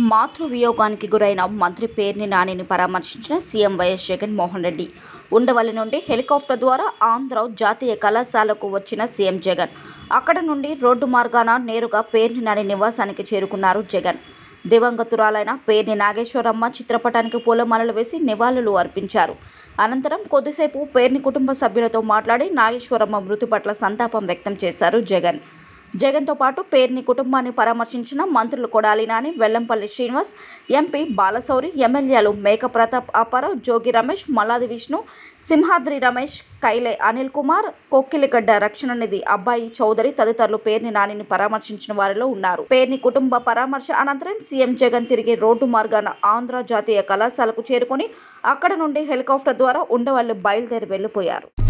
మాతృవియోగానికి గురైన మంత్రి పేర్ని నానిని పరామర్శించిన సీఎం వైఎస్ జగన్మోహన్ రెడ్డి ఉండవల్లి నుండి హెలికాప్టర్ ద్వారా ఆంధ్ర జాతీయ కళాశాలకు వచ్చిన సీఎం జగన్ అక్కడ నుండి రోడ్డు మార్గాన నేరుగా పేర్ని నాని నివాసానికి చేరుకున్నారు జగన్ దివంగతురాలైన పేర్ని నాగేశ్వరమ్మ చిత్రపటానికి పూలమాలలు వేసి నివాళులు అర్పించారు అనంతరం కొద్దిసేపు పేర్ని కుటుంబ సభ్యులతో మాట్లాడి నాగేశ్వరమ్మ మృతి పట్ల సంతాపం వ్యక్తం చేశారు జగన్ జగన్తో పాటు పేర్ని కుటుంబాన్ని పరామర్శించిన మంత్రులు కొడాలి నాని వెల్లంపల్లి శ్రీనివాస్ ఎంపీ బాలశౌరి ఎమ్మెల్యేలు మేక ప్రతాప్ అప్పారావు జోగి రమేష్ మల్లాది విష్ణు సింహాద్రి రమేష్ కైలే అనిల్ కుమార్ కొక్కిలిగడ్డ రక్షణ నిధి అబ్బాయి చౌదరి తదితరులు పేర్ని నానిని పరామర్శించిన వారిలో ఉన్నారు పేర్ని కుటుంబ పరామర్శ అనంతరం సీఎం జగన్ తిరిగి రోడ్డు మార్గాన ఆంధ్ర జాతీయ కళాశాలకు చేరుకొని అక్కడ నుండి హెలికాప్టర్ ద్వారా ఉండవల్లి బయలుదేరి వెళ్లిపోయారు